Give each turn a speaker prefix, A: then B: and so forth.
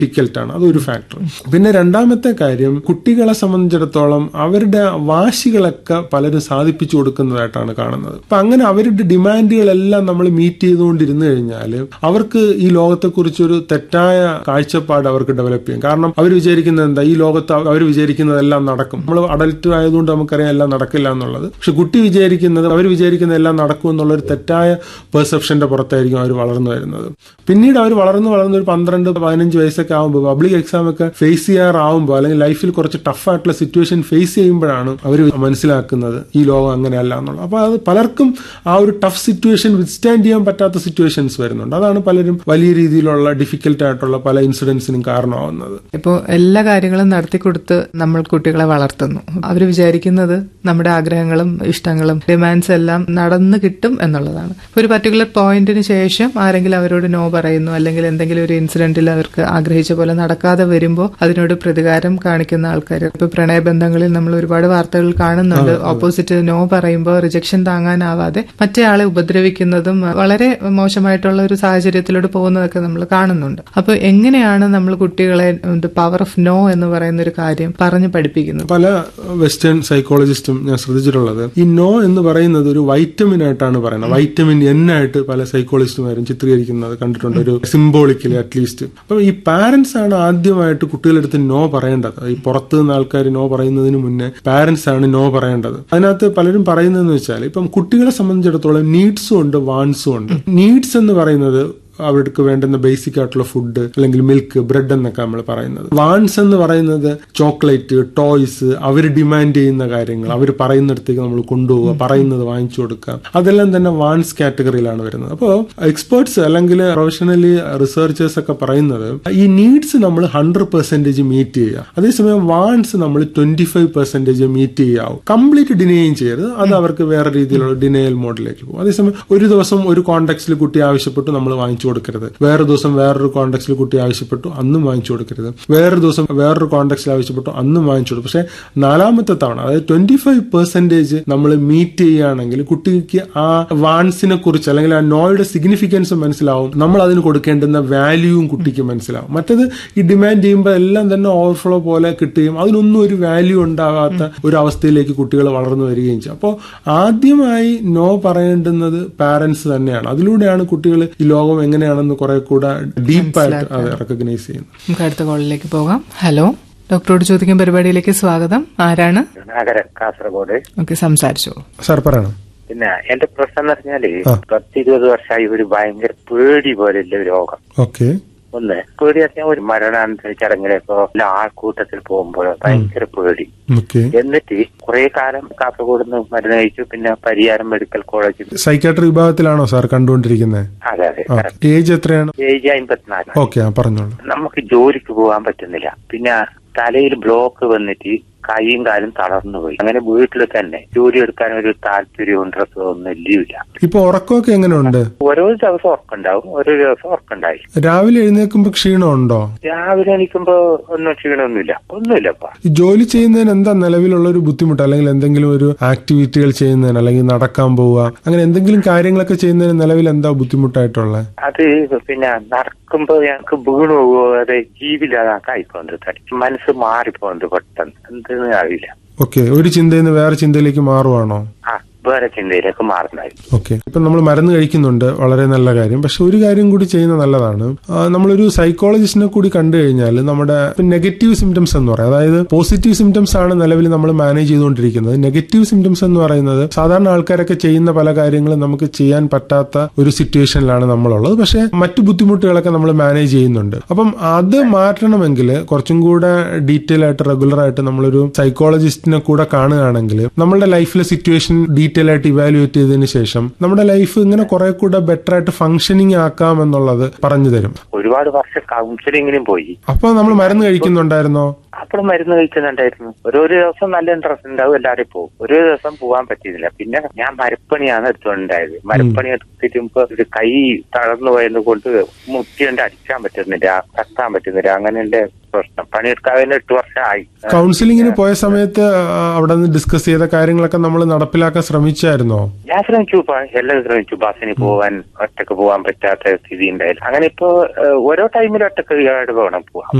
A: ഡിക്കൽട്ടാണ് അതൊരു ഫാക്ടർ പിന്നെ രണ്ടാമത്തെ കാര്യം കുട്ടികളെ സംബന്ധിച്ചിടത്തോളം അവരുടെ വാശികളൊക്കെ പലരും സാധിപ്പിച്ചു കൊടുക്കുന്നതായിട്ടാണ് കാണുന്നത് അപ്പൊ അങ്ങനെ അവരുടെ ഡിമാൻഡുകളെല്ലാം നമ്മൾ മീറ്റ് ചെയ്തുകൊണ്ടിരുന്നു കഴിഞ്ഞാൽ അവർക്ക് ഈ ലോകത്തെക്കുറിച്ചൊരു തെറ്റായ കാഴ്ചപ്പാട് അവർക്ക് ഡെവലപ്പ് ചെയ്യും കാരണം അവർ വിചാരിക്കുന്നത് എന്താ ഈ ലോകത്ത് അവർ വിചാരിക്കുന്നതെല്ലാം നടക്കും നമ്മൾ അഡൽട്ട് ആയതുകൊണ്ട് നമുക്കറിയാം എല്ലാം നടക്കില്ല എന്നുള്ളത് പക്ഷെ കുട്ടി വിചാരിക്കുന്നത് അവർ വിചാരിക്കുന്ന എല്ലാം നടക്കും എന്നുള്ള ഒരു തെറ്റായ പെർസെപ്ഷന്റെ പുറത്തായിരിക്കും അവർ വളർന്നു വരുന്നത് പിന്നീട് അവർ വളർന്ന് വളർന്ന് ഒരു പന്ത്രണ്ട് പതിനഞ്ച് വയസ്സൊക്കെ ആകുമ്പോൾ പബ്ലിക് എക്സാം ഒക്കെ ഫേസ് ചെയ്യാറാവുമ്പോൾ അല്ലെങ്കിൽ ലൈഫിൽ കുറച്ച് ടഫ് ആയിട്ടുള്ള സിറ്റുവേഷൻ ഫേസ് ചെയ്യുമ്പോഴാണ് അവർ മനസ്സിലാക്കുന്നത് ഈ ലോകം അങ്ങനെയല്ല എന്നുള്ളത് അപ്പൊ അത് പലർക്കും ആ ഒരു ടഫ് സിറ്റുവേഷൻ വിത്ത്സ്റ്റാൻഡ് ചെയ്യാൻ പറ്റാത്ത സിറ്റുവേഷൻസ് വരുന്നുണ്ട് അതാണ് പലരും വലിയ രീതിയിലുള്ള ഡിഫിക്കൽട്ട് ആയിട്ടുള്ള പല ഇൻസിഡൻസിനും കാരണമാവുന്നത്
B: ഇപ്പോൾ എല്ലാ കാര്യങ്ങളും നടത്തിക്കൊടുത്ത് നമ്മൾ കുട്ടികളെ വളർത്തുന്നു അവർ വിചാരിക്കുന്നത് നമ്മുടെ ആഗ്രഹങ്ങളും ഇഷ്ടങ്ങളും ഡിമാൻഡ്സ് എല്ലാം നടന്നു കിട്ടും എന്നുള്ളതാണ് ഒരു പർട്ടിക്കുലർ പോയിന്റിന് ശേഷം ആരെങ്കിലും അവരോട് നോ പറയുന്നു അല്ലെങ്കിൽ എന്തെങ്കിലും ഒരു ഇൻസിഡന്റിൽ അവർക്ക് ആഗ്രഹിച്ച പോലെ നടക്കാതെ വരുമ്പോൾ അതിനോട് പ്രതികാരം കാണിക്കുന്ന ആൾക്കാർ ഇപ്പൊ പ്രണയബന്ധങ്ങളിൽ നമ്മൾ ഒരുപാട് വാർത്തകൾ കാണുന്നുണ്ട് ഓപ്പോസിറ്റ് നോ പറയുമ്പോൾ റിജക്ഷൻ താങ്ങാനാവാതെ മറ്റേ ആളെ ഉപദ്രവിക്കുന്നതും വളരെ മോശമായിട്ടുള്ള ഒരു സാഹചര്യത്തിലൂടെ പോകുന്നതൊക്കെ നമ്മൾ കാണുന്നുണ്ട് അപ്പൊ എങ്ങനെയാണ് നമ്മൾ കുട്ടികളെ പവർ ഓഫ് നോ എന്ന് പറയുന്ന ഒരു കാര്യം പറഞ്ഞു പഠിപ്പിക്കുന്നത്
A: പല വെസ്റ്റേൺ സൈക്കോളജിസ്റ്റും ഞാൻ ശ്രദ്ധിച്ചിട്ടുള്ളത് ഈ നോ എന്ന് പറയുന്നത് ഒരു വൈറ്റമിൻ ആയിട്ടാണ് പറയുന്നത് വൈറ്റമിൻ എൻ ആയിട്ട് പല സൈക്കോളജിസ്റ്റുമാരും ചിത്രീകരിക്കുന്നത് കണ്ടിട്ടുണ്ട് ഒരു സിംബോളിക്കലി അറ്റ്ലീസ്റ്റ് അപ്പൊ ഈ പാരന്റ്സ് ആണ് ആദ്യമായിട്ട് കുട്ടികളെടുത്ത് നോ പറയേണ്ടത് ഈ പുറത്തു നിന്ന് ആൾക്കാർ നോ പറയുന്നതിന് മുന്നേ പാരന്റ്സ് ആണ് നോ പറയേണ്ടത് അതിനകത്ത് പലരും പറയുന്നതെന്ന് വെച്ചാൽ ഇപ്പം കുട്ടികളെ സംബന്ധിച്ചിടത്തോളം നീഡ്സും ഉണ്ട് വാൺസും ഉണ്ട് നീഡ്സ് എന്ന് പറയുന്നത് അവർക്ക് വേണ്ടുന്ന ബേസിക് ആയിട്ടുള്ള ഫുഡ് അല്ലെങ്കിൽ മിൽക്ക് ബ്രെഡ് എന്നൊക്കെ നമ്മൾ പറയുന്നത് വാൺസ് എന്ന് പറയുന്നത് ചോക്ലേറ്റ് ടോയ്സ് അവർ ഡിമാൻഡ് ചെയ്യുന്ന കാര്യങ്ങൾ അവർ പറയുന്നിടത്തേക്ക് നമ്മൾ കൊണ്ടുപോവുക പറയുന്നത് വാങ്ങിച്ചു കൊടുക്കുക അതെല്ലാം തന്നെ വാൺസ് കാറ്റഗറിയിലാണ് വരുന്നത് അപ്പോൾ എക്സ്പേർട്സ് അല്ലെങ്കിൽ പ്രൊഫഷണലി റിസർച്ചേഴ്സ് ഒക്കെ പറയുന്നത് ഈ നീഡ്സ് നമ്മൾ ഹൺഡ്രഡ് പെർസെന്റേജ് മീറ്റ് ചെയ്യുക അതേസമയം വാൺസ് നമ്മൾ ട്വന്റി ഫൈവ് പെർസെന്റേജ് മീറ്റ് ചെയ്യാവും കംപ്ലീറ്റ് ഡിനേയും ചെയ്യരുത് അത് അവർക്ക് വേറെ രീതിയിലുള്ള ഡിനയൽ മോഡിലേക്ക് പോകും അതേസമയം ഒരു ദിവസം ഒരു കോണ്ടാക്സിൽ കുട്ടി ആവശ്യപ്പെട്ടു നമ്മൾ വാങ്ങിച്ചു കൊടുക്കരുത് വേറെ ദിവസം വേറൊരു കോണ്ടാക്സിൽ കുട്ടി ആവശ്യപ്പെട്ടു അന്നും വാങ്ങിച്ചു കൊടുക്കരുത് വേറൊരു ദിവസം വേറൊരു കോണ്ടാക്സിൽ ആവശ്യപ്പെട്ടു അന്നും വാങ്ങിച്ചു കൊടുക്കും പക്ഷെ നാലാമത്തെ തവണ അതായത് ട്വന്റി ഫൈവ് പെർസെന്റേജ് നമ്മൾ മീറ്റ് ചെയ്യുകയാണെങ്കിൽ കുട്ടിക്ക് ആ വാൺസിനെ കുറിച്ച് അല്ലെങ്കിൽ ആ നോയുടെ സിഗ്നിഫിക്കൻസ് മനസ്സിലാവും നമ്മൾ അതിന് കൊടുക്കേണ്ടുന്ന വാല്യൂവും കുട്ടിക്ക് മനസ്സിലാവും മറ്റത് ഈ ഡിമാൻഡ് ചെയ്യുമ്പോൾ എല്ലാം തന്നെ ഓവർഫ്ലോ പോലെ കിട്ടുകയും അതിനൊന്നും ഒരു വാല്യൂ ഉണ്ടാകാത്ത ഒരു അവസ്ഥയിലേക്ക് കുട്ടികൾ വളർന്നു വരികയും ചെയ്യും അപ്പോൾ ആദ്യമായി നോ പറയേണ്ടുന്നത് പാരന്റ്സ് തന്നെയാണ് അതിലൂടെയാണ് കുട്ടികൾ ഈ ലോകം എങ്ങനെയാണെന്ന് കുറെ കൂടെ ഡീപ്പായിട്ട് അത് റെക്കഗ്നൈസ് ചെയ്യുന്നത്
B: നമുക്ക് അടുത്ത കോളിലേക്ക് പോകാം ഹലോ ഡോക്ടറോട് ചോദിക്കും പരിപാടിയിലേക്ക് സ്വാഗതം ആരാണ്
C: നഗരം കാസർഗോഡ്
B: ഓക്കെ സംസാരിച്ചോളൂ
A: സാർ പറയണം
C: പിന്നെ എന്റെ പ്രശ്നം എന്ന് പറഞ്ഞാല്
A: ആ.
C: പത്ത് ഇരുപത് വർഷമായി ഒരു ഭയങ്കര പേടി പോലെയുള്ള ഒരു രോഗം
A: ഓക്കെ
C: ഒന്ന് പേടി പറഞ്ഞാൽ ഒരു മരണാനന്തര ചടങ്ങിലേക്കോ അല്ല ആൾക്കൂട്ടത്തിൽ പോകുമ്പോഴോ ഭയങ്കര പേടി
A: ഓക്കെ
C: എന്നിട്ട് കുറെ കാലം കാസർഗോഡ് നിന്ന് മരുന്ന് കഴിച്ചു പിന്നെ പരിയാരം മെഡിക്കൽ കോളേജിൽ
A: സൈക്കാട്രി വിഭാഗത്തിലാണോ സാർ കണ്ടുകൊണ്ടിരിക്കുന്നത്
C: അതെ അതെ
A: ഏജ് എത്രയാണ്
C: ഏജ് അമ്പത്തിനാല്
A: ഓക്കെ ആ പറഞ്ഞോളൂ
C: നമുക്ക് ജോലിക്ക് പോകാൻ പറ്റുന്നില്ല പിന്നെ തലയിൽ ബ്ലോക്ക് വന്നിട്ട് കൈയും കാലും തളർന്നു പോയി അങ്ങനെ വീട്ടിൽ തന്നെ ജോലി എടുക്കാൻ ഒരു താല്പര്യവും ഡ്രസ്സോ ഒന്നും ഇല്ല
A: ഇപ്പൊ ഉറക്കമൊക്കെ എങ്ങനെയുണ്ട്
C: ഓരോ ദിവസം ഉറക്കുണ്ടാവും ഓരോ ദിവസം ഉറക്കുണ്ടായി
A: രാവിലെ എഴുന്നേൽക്കുമ്പോ ക്ഷീണമുണ്ടോ
C: രാവിലെ എണീക്കുമ്പോ ഒന്നും ക്ഷീണമൊന്നുമില്ല ഒന്നുമില്ലപ്പാ
A: ഈ ജോലി ചെയ്യുന്നതിന് എന്താ നിലവിലുള്ള ഒരു ബുദ്ധിമുട്ട് അല്ലെങ്കിൽ എന്തെങ്കിലും ഒരു ആക്ടിവിറ്റികൾ ചെയ്യുന്നതിന് അല്ലെങ്കിൽ നടക്കാൻ പോവുക അങ്ങനെ എന്തെങ്കിലും കാര്യങ്ങളൊക്കെ ചെയ്യുന്നതിന് നിലവിൽ എന്താ ബുദ്ധിമുട്ടായിട്ടുള്ളത്
C: അത് പിന്നെ നടക്കുമ്പോ ഞങ്ങൾക്ക് വീണു പോകാതെ ജീവില്ലാതാക്കായിപ്പോണ്ട് തടി മനസ്സ് മാറിപ്പോണ്ട് പെട്ടെന്ന് എന്തെന്ന് അറിയില്ല
A: ഓക്കെ ഒരു ചിന്തയിൽ നിന്ന് വേറെ ചിന്തയിലേക്ക് മാറുവാണോ
C: ആ വേറെ ചിന്തയിലേക്ക് മാറുന്നായി
A: ഓക്കെ ഇപ്പൊ നമ്മൾ മരുന്ന് കഴിക്കുന്നുണ്ട് വളരെ നല്ല കാര്യം പക്ഷെ ഒരു കാര്യം കൂടി ചെയ്യുന്നത് നല്ലതാണ് ആ, നമ്മളൊരു സൈക്കോളജിസ്റ്റിനെ കൂടി കണ്ടു കഴിഞ്ഞാൽ നമ്മുടെ നെഗറ്റീവ് സിംറ്റംസ് എന്ന് പറയും അതായത് പോസിറ്റീവ് സിംറ്റംസ് ആണ് നിലവിൽ നമ്മൾ മാനേജ് ചെയ്തുകൊണ്ടിരിക്കുന്നത് നെഗറ്റീവ് സിംറ്റംസ് എന്ന് പറയുന്നത് സാധാരണ ആൾക്കാരൊക്കെ ചെയ്യുന്ന പല കാര്യങ്ങളും നമുക്ക് ചെയ്യാൻ പറ്റാത്ത ഒരു സിറ്റുവേഷനിലാണ് നമ്മളുള്ളത് പക്ഷെ മറ്റു ബുദ്ധിമുട്ടുകളൊക്കെ നമ്മൾ മാനേജ് ചെയ്യുന്നുണ്ട് അപ്പം അത് മാറ്റണമെങ്കിൽ കുറച്ചും കൂടെ ഡീറ്റെയിൽ ആയിട്ട് റെഗുലർ ആയിട്ട് നമ്മളൊരു സൈക്കോളജിസ്റ്റിനെ കൂടെ കാണുകയാണെങ്കിൽ നമ്മളുടെ ലൈഫിലെ സിറ്റുവേഷൻ ഡീറ്റെയിൽ ആയിട്ട് ഇവാലുവേറ്റ് ചെയ്തതിന് ശേഷം നമ്മുടെ ലൈഫ് ഇങ്ങനെ കുറെ കൂടെ ബെറ്റർ ആയിട്ട് ഫങ്ഷനിങ് ആക്കാം എന്നുള്ളത് പറഞ്ഞു തരും
C: ഒരുപാട് വർഷം കൗൺസിലിങ്ങിനും പോയി
A: അപ്പൊ നമ്മൾ മരുന്ന് കഴിക്കുന്നുണ്ടായിരുന്നോ
C: അപ്പോൾ മരുന്ന് കഴിക്കുന്നുണ്ടായിരുന്നു ഓരോ ദിവസം നല്ല ഇൻട്രസ്റ്റ് ഉണ്ടാവും എല്ലാവരും പോകും ഒരു ദിവസം പോകാൻ പറ്റിയില്ല പിന്നെ ഞാൻ മരപ്പണിയാണ് എടുത്തുകൊണ്ടായത് മരപ്പണി എടുത്തിട്ടുമ്പോ ഒരു കൈ തളർന്നു പോയത് കൊണ്ട് മുട്ടിയുണ്ട് അടിക്കാൻ പറ്റുന്നില്ല തട്ടാൻ പറ്റുന്നില്ല അങ്ങനെ എന്റെ പ്രശ്നം പണിയെടുക്കാതെ എട്ട് വർഷമായി
A: കൗൺസിലിങ്ങിന് പോയ സമയത്ത് ആ, അവിടെ നിന്ന് ഡിസ്കസ് ചെയ്ത കാര്യങ്ങളൊക്കെ നമ്മൾ നടപ്പിലാക്കാൻ ശ്രമിച്ചായിരുന്നോ
C: ഞാൻ ശ്രമിച്ചു ഇപ്പൊ എല്ലാം ശ്രമിച്ചു ബസ്സിന് പോവാൻ ഒറ്റക്ക് പോവാൻ പറ്റാത്ത സ്ഥിതി ഉണ്ടായില്ല അങ്ങനെ ഇപ്പോ ഏഹ്, ഓരോ ടൈമിലും ഒറ്റക്ക് വേണം പോവാം